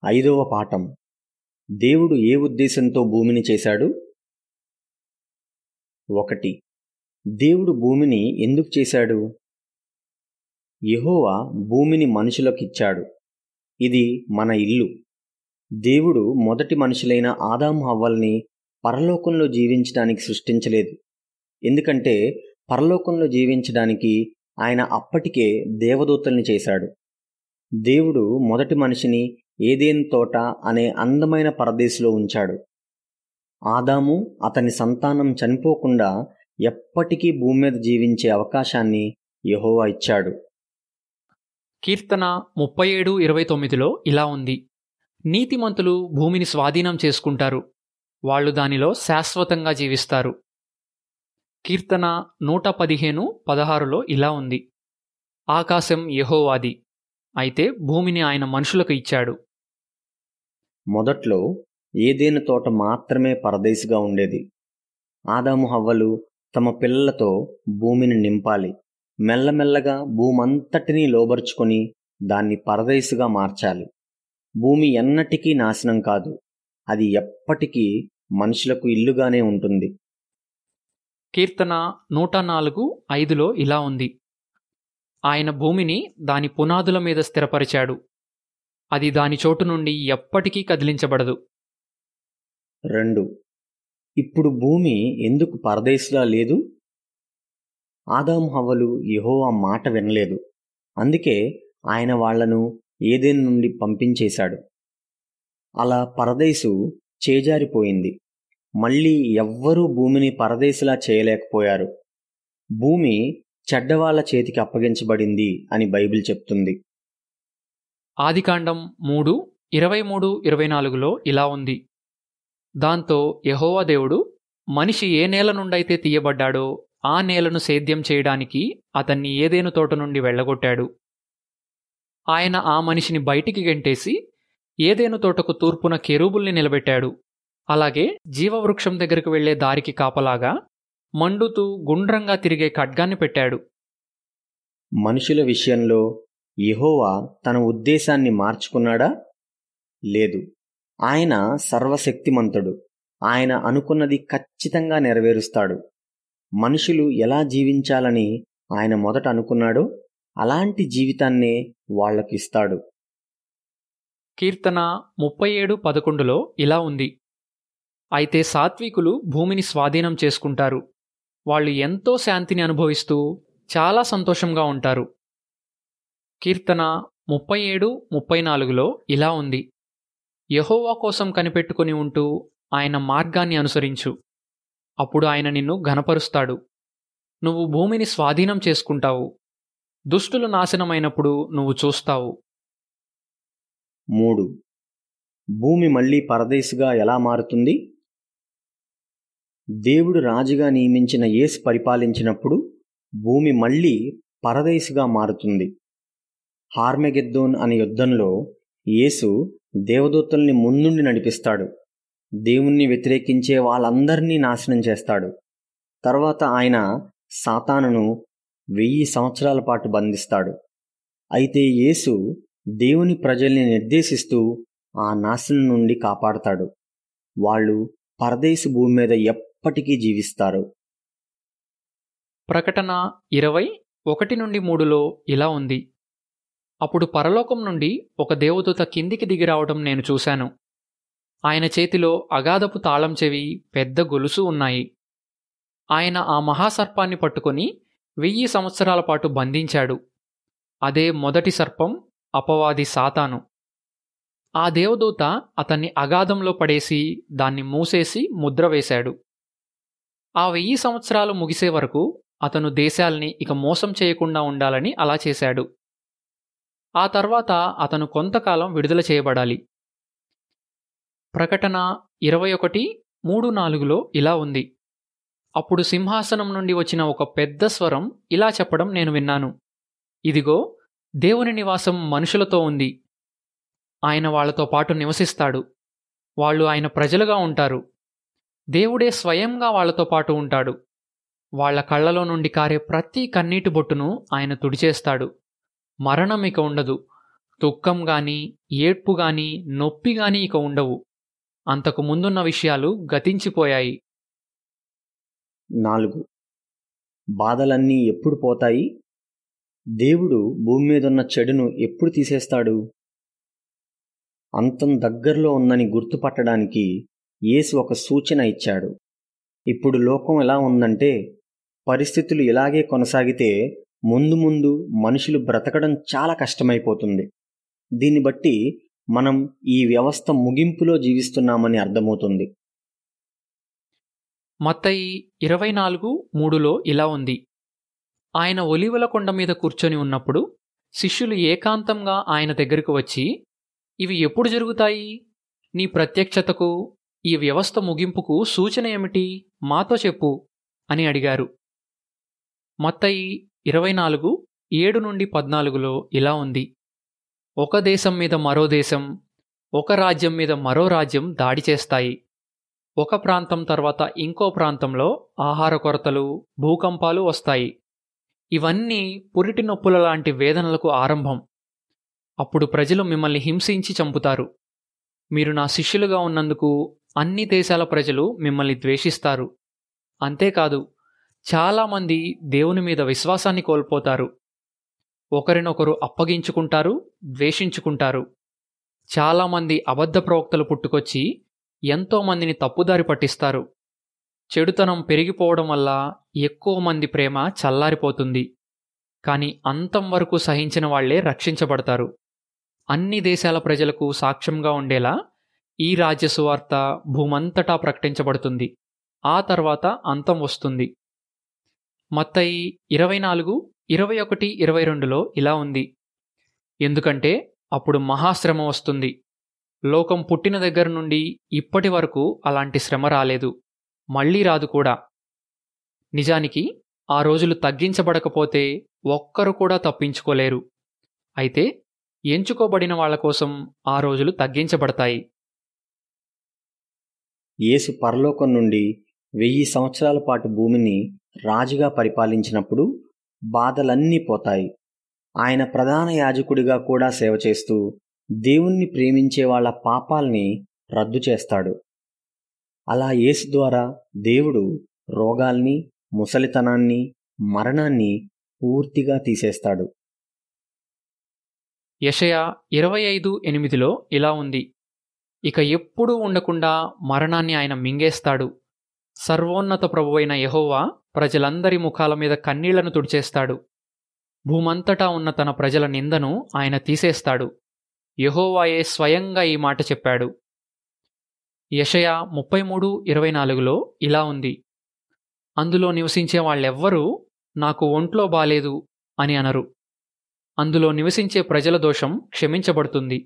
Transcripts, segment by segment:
ఐదవ పాఠం దేవుడు ఏ ఉద్దేశంతో భూమిని చేశాడు ఒకటి దేవుడు భూమిని ఎందుకు చేశాడు యెహోవా భూమిని మనుషులకిచ్చాడు ఇది మన ఇల్లు దేవుడు మొదటి మనుషులైన ఆదాము హవ్వల్ని పరలోకంలో జీవించడానికి సృష్టించలేదు ఎందుకంటే పరలోకంలో జీవించడానికి ఆయన అప్పటికే దేవదూతల్ని చేశాడు దేవుడు మొదటి మనిషిని ఏదేన్ తోట అనే అందమైన పరదేశంలో ఉంచాడు ఆదాము అతని సంతానం చనిపోకుండా ఎప్పటికీ భూమి మీద జీవించే అవకాశాన్ని యెహోవా ఇచ్చాడు కీర్తన ముప్పై ఏడు ఇరవై తొమ్మిదిలో ఇలా ఉంది నీతిమంతులు భూమిని స్వాధీనం చేసుకుంటారు వాళ్ళు దానిలో శాశ్వతంగా జీవిస్తారు కీర్తన నూట పదిహేను పదహారులో ఇలా ఉంది ఆకాశం యెహోవాది అయితే భూమిని ఆయన మనుషులకు ఇచ్చాడు మొదట్లో ఏదేను తోట మాత్రమే పరదేశిగా ఉండేది ఆదాము హవ్వలు తమ పిల్లలతో భూమిని నింపాలి మెల్లమెల్లగా భూమంతటినీ లోబరుచుకొని దాన్ని పరదేశిగా మార్చాలి భూమి ఎన్నటికీ నాశనం కాదు అది ఎప్పటికీ మనుషులకు ఇల్లుగానే ఉంటుంది కీర్తన నూట నాలుగు ఐదులో ఇలా ఉంది ఆయన భూమిని దాని పునాదుల మీద స్థిరపరిచాడు అది దాని చోటు నుండి ఎప్పటికీ కదిలించబడదు రెండు ఇప్పుడు భూమి ఎందుకు పరదేశిలా లేదు ఆదాము హవ్వలు యెహోవా మాట వినలేదు అందుకే ఆయన వాళ్లను ఏదేన్ నుండి పంపించేశాడు అలా పరదేశు చేజారిపోయింది మళ్ళీ ఎవ్వరూ భూమిని పరదేశిలా చేయలేకపోయారు భూమి చెడ్డవాళ్ల చేతికి అప్పగించబడింది అని బైబిల్ చెప్తుంది ఆదికాండం మూడు ఇరవై మూడు ఇరవై నాలుగులో ఇలా ఉంది దాంతో యెహోవా దేవుడు మనిషి ఏ నేల నుండైతే తీయబడ్డాడో ఆ నేలను సేద్యం చేయడానికి అతన్ని ఏదేను తోట నుండి వెళ్ళగొట్టాడు ఆయన ఆ మనిషిని బయటికి గెంటేసి ఏదేను తోటకు తూర్పున కెరూబుల్ని నిలబెట్టాడు అలాగే జీవవృక్షం దగ్గరకు వెళ్లే దారికి కాపలాగా మండుతూ గుండ్రంగా తిరిగే ఖడ్గాన్ని పెట్టాడు మనుషుల విషయంలో యెహోవా తన ఉద్దేశాన్ని మార్చుకున్నాడా లేదు ఆయన సర్వశక్తిమంతుడు ఆయన అనుకున్నది ఖచ్చితంగా నెరవేరుస్తాడు మనుషులు ఎలా జీవించాలని ఆయన మొదట అనుకున్నాడో అలాంటి జీవితాన్నే వాళ్ళకిస్తాడు కీర్తన ముప్పై ఏడు పదకొండులో ఇలా ఉంది అయితే సాత్వికులు భూమిని స్వాధీనం చేసుకుంటారు వాళ్ళు ఎంతో శాంతిని అనుభవిస్తూ చాలా సంతోషంగా ఉంటారు కీర్తన ముప్పై ఏడు ముప్పై నాలుగులో ఇలా ఉంది యహోవా కోసం కనిపెట్టుకుని ఉంటూ ఆయన మార్గాన్ని అనుసరించు అప్పుడు ఆయన నిన్ను ఘనపరుస్తాడు నువ్వు భూమిని స్వాధీనం చేసుకుంటావు దుష్టులు నాశనమైనప్పుడు నువ్వు చూస్తావు మూడు భూమి మళ్ళీ పరదేశిగా ఎలా మారుతుంది దేవుడు రాజుగా నియమించిన యేసు పరిపాలించినప్పుడు భూమి మళ్ళీ పరదేశిగా మారుతుంది హార్మెగెద్దోన్ అనే యుద్ధంలో యేసు దేవదూతల్ని ముందుండి నడిపిస్తాడు దేవుణ్ణి వ్యతిరేకించే వాళ్ళందరినీ నాశనం చేస్తాడు తర్వాత ఆయన సాతానును వెయ్యి సంవత్సరాల పాటు బంధిస్తాడు అయితే యేసు దేవుని ప్రజల్ని నిర్దేశిస్తూ ఆ నాశనం నుండి కాపాడతాడు వాళ్ళు పరదేశి భూమి మీద ఎప్పటికీ జీవిస్తారు ప్రకటన ఇరవై ఒకటి నుండి మూడులో ఇలా ఉంది అప్పుడు పరలోకం నుండి ఒక దేవదూత కిందికి దిగి రావడం నేను చూశాను ఆయన చేతిలో అగాధపు తాళం చెవి పెద్ద గొలుసు ఉన్నాయి ఆయన ఆ మహాసర్పాన్ని పట్టుకొని వెయ్యి సంవత్సరాల పాటు బంధించాడు అదే మొదటి సర్పం అపవాది సాతాను ఆ దేవదూత అతన్ని అగాధంలో పడేసి దాన్ని మూసేసి ముద్ర వేశాడు ఆ వెయ్యి సంవత్సరాలు ముగిసే వరకు అతను దేశాల్ని ఇక మోసం చేయకుండా ఉండాలని అలా చేశాడు ఆ తర్వాత అతను కొంతకాలం విడుదల చేయబడాలి ప్రకటన ఇరవై ఒకటి మూడు నాలుగులో ఇలా ఉంది అప్పుడు సింహాసనం నుండి వచ్చిన ఒక పెద్ద స్వరం ఇలా చెప్పడం నేను విన్నాను ఇదిగో దేవుని నివాసం మనుషులతో ఉంది ఆయన వాళ్లతో పాటు నివసిస్తాడు వాళ్ళు ఆయన ప్రజలుగా ఉంటారు దేవుడే స్వయంగా వాళ్లతో పాటు ఉంటాడు వాళ్ల కళ్ళలో నుండి కారే ప్రతి కన్నీటి బొట్టును ఆయన తుడిచేస్తాడు మరణం ఇక ఉండదు దుఃఖం గాని ఏడ్పు గాని నొప్పి గాని ఇక ఉండవు అంతకు ముందున్న విషయాలు గతించిపోయాయి నాలుగు బాధలన్నీ ఎప్పుడు పోతాయి దేవుడు భూమి మీదున్న చెడును ఎప్పుడు తీసేస్తాడు అంతం దగ్గరలో ఉందని గుర్తుపట్టడానికి యేసు ఒక సూచన ఇచ్చాడు ఇప్పుడు లోకం ఎలా ఉందంటే పరిస్థితులు ఇలాగే కొనసాగితే ముందు ముందు మనుషులు బ్రతకడం చాలా కష్టమైపోతుంది దీన్ని బట్టి మనం ఈ వ్యవస్థ ముగింపులో జీవిస్తున్నామని అర్థమవుతుంది మత్తయి ఇరవై నాలుగు మూడులో ఇలా ఉంది ఆయన ఒలివల కొండ మీద కూర్చొని ఉన్నప్పుడు శిష్యులు ఏకాంతంగా ఆయన దగ్గరకు వచ్చి ఇవి ఎప్పుడు జరుగుతాయి నీ ప్రత్యక్షతకు ఈ వ్యవస్థ ముగింపుకు సూచన ఏమిటి మాతో చెప్పు అని అడిగారు మత్తయి ఇరవై నాలుగు ఏడు నుండి పద్నాలుగులో ఇలా ఉంది ఒక దేశం మీద మరో దేశం ఒక రాజ్యం మీద మరో రాజ్యం దాడి చేస్తాయి ఒక ప్రాంతం తర్వాత ఇంకో ప్రాంతంలో ఆహార కొరతలు భూకంపాలు వస్తాయి ఇవన్నీ పురిటి నొప్పుల లాంటి వేదనలకు ఆరంభం అప్పుడు ప్రజలు మిమ్మల్ని హింసించి చంపుతారు మీరు నా శిష్యులుగా ఉన్నందుకు అన్ని దేశాల ప్రజలు మిమ్మల్ని ద్వేషిస్తారు అంతేకాదు చాలామంది దేవుని మీద విశ్వాసాన్ని కోల్పోతారు ఒకరినొకరు అప్పగించుకుంటారు ద్వేషించుకుంటారు చాలామంది అబద్ధ ప్రవక్తలు పుట్టుకొచ్చి ఎంతో మందిని తప్పుదారి పట్టిస్తారు చెడుతనం పెరిగిపోవడం వల్ల ఎక్కువ మంది ప్రేమ చల్లారిపోతుంది కానీ అంతం వరకు సహించిన వాళ్లే రక్షించబడతారు అన్ని దేశాల ప్రజలకు సాక్ష్యంగా ఉండేలా ఈ రాజ్య సువార్త భూమంతటా ప్రకటించబడుతుంది ఆ తర్వాత అంతం వస్తుంది మత్తయి ఇరవై నాలుగు ఇరవై ఒకటి ఇరవై రెండులో ఇలా ఉంది ఎందుకంటే అప్పుడు మహాశ్రమ వస్తుంది లోకం పుట్టిన దగ్గర నుండి ఇప్పటి వరకు అలాంటి శ్రమ రాలేదు మళ్ళీ రాదు కూడా నిజానికి ఆ రోజులు తగ్గించబడకపోతే ఒక్కరు కూడా తప్పించుకోలేరు అయితే ఎంచుకోబడిన వాళ్ల కోసం ఆ రోజులు తగ్గించబడతాయి యేసు పరలోకం నుండి వెయ్యి సంవత్సరాల పాటు భూమిని రాజుగా పరిపాలించినప్పుడు బాధలన్నీ పోతాయి ఆయన ప్రధాన యాజకుడిగా కూడా సేవ చేస్తూ దేవుణ్ణి ప్రేమించే వాళ్ళ పాపాల్ని రద్దు చేస్తాడు అలా యేసు ద్వారా దేవుడు రోగాల్ని ముసలితనాన్ని మరణాన్ని పూర్తిగా తీసేస్తాడు యషయ ఇరవై ఐదు ఎనిమిదిలో ఇలా ఉంది ఇక ఎప్పుడూ ఉండకుండా మరణాన్ని ఆయన మింగేస్తాడు సర్వోన్నత ప్రభువైన యహోవా ప్రజలందరి ముఖాల మీద కన్నీళ్లను తుడిచేస్తాడు భూమంతటా ఉన్న తన ప్రజల నిందను ఆయన తీసేస్తాడు యహోవాయే స్వయంగా ఈ మాట చెప్పాడు యషయ ముప్పై మూడు ఇరవై నాలుగులో ఇలా ఉంది అందులో నివసించే వాళ్ళెవ్వరూ నాకు ఒంట్లో బాలేదు అని అనరు అందులో నివసించే ప్రజల దోషం క్షమించబడుతుంది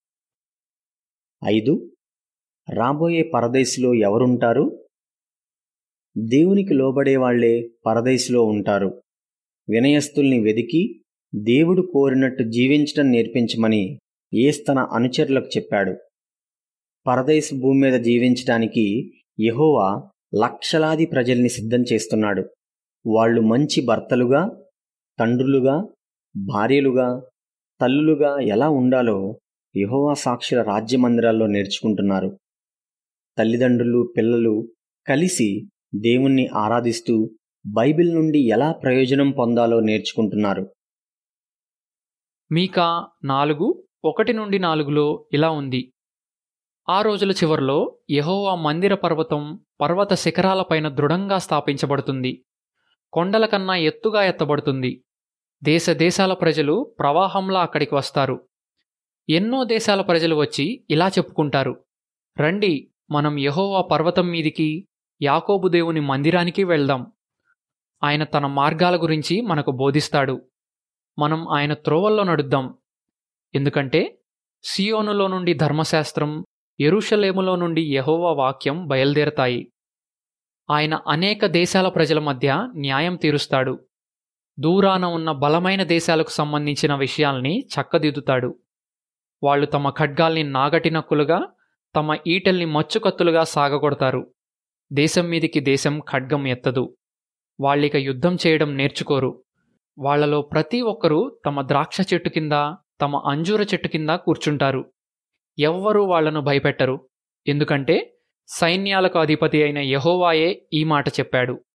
ఐదు రాబోయే పరదేశిలో ఎవరుంటారు దేవునికి లోబడే వాళ్లే పరదేశిలో ఉంటారు వినయస్తుల్ని వెదికి దేవుడు కోరినట్టు జీవించడం నేర్పించమని ఏస్ తన అనుచరులకు చెప్పాడు పరదేశ భూమి మీద జీవించడానికి యెహోవా లక్షలాది ప్రజల్ని సిద్ధం చేస్తున్నాడు వాళ్ళు మంచి భర్తలుగా తండ్రులుగా భార్యలుగా తల్లులుగా ఎలా ఉండాలో యెహోవా సాక్షుల రాజ్య మందిరాల్లో నేర్చుకుంటున్నారు తల్లిదండ్రులు పిల్లలు కలిసి దేవుణ్ణి ఆరాధిస్తూ బైబిల్ నుండి ఎలా ప్రయోజనం పొందాలో నేర్చుకుంటున్నారు మీకా నాలుగు ఒకటి నుండి నాలుగులో ఇలా ఉంది ఆ రోజుల చివర్లో యెహోవా మందిర పర్వతం పర్వత శిఖరాలపైన దృఢంగా స్థాపించబడుతుంది కొండల కన్నా ఎత్తుగా ఎత్తబడుతుంది దేశ దేశాల ప్రజలు ప్రవాహంలా అక్కడికి వస్తారు ఎన్నో దేశాల ప్రజలు వచ్చి ఇలా చెప్పుకుంటారు రండి మనం యెహోవా పర్వతం మీదికి యాకోబు దేవుని మందిరానికి వెళ్దాం ఆయన తన మార్గాల గురించి మనకు బోధిస్తాడు మనం ఆయన త్రోవల్లో నడుద్దాం ఎందుకంటే సియోనులో నుండి ధర్మశాస్త్రం ఎరుషలేములో నుండి యెహోవా వాక్యం బయలుదేరతాయి ఆయన అనేక దేశాల ప్రజల మధ్య న్యాయం తీరుస్తాడు దూరాన ఉన్న బలమైన దేశాలకు సంబంధించిన విషయాల్ని చక్కదిద్దుతాడు వాళ్ళు తమ ఖడ్గాల్ని నాగటి నక్కులుగా తమ ఈటల్ని మచ్చుకత్తులుగా సాగగొడతారు దేశం మీదికి దేశం ఖడ్గం ఎత్తదు వాళ్ళిక యుద్ధం చేయడం నేర్చుకోరు వాళ్లలో ప్రతి ఒక్కరూ తమ ద్రాక్ష చెట్టు కింద తమ అంజూర చెట్టు కింద కూర్చుంటారు ఎవ్వరూ వాళ్లను భయపెట్టరు ఎందుకంటే సైన్యాలకు అధిపతి అయిన యహోవాయే ఈ మాట చెప్పాడు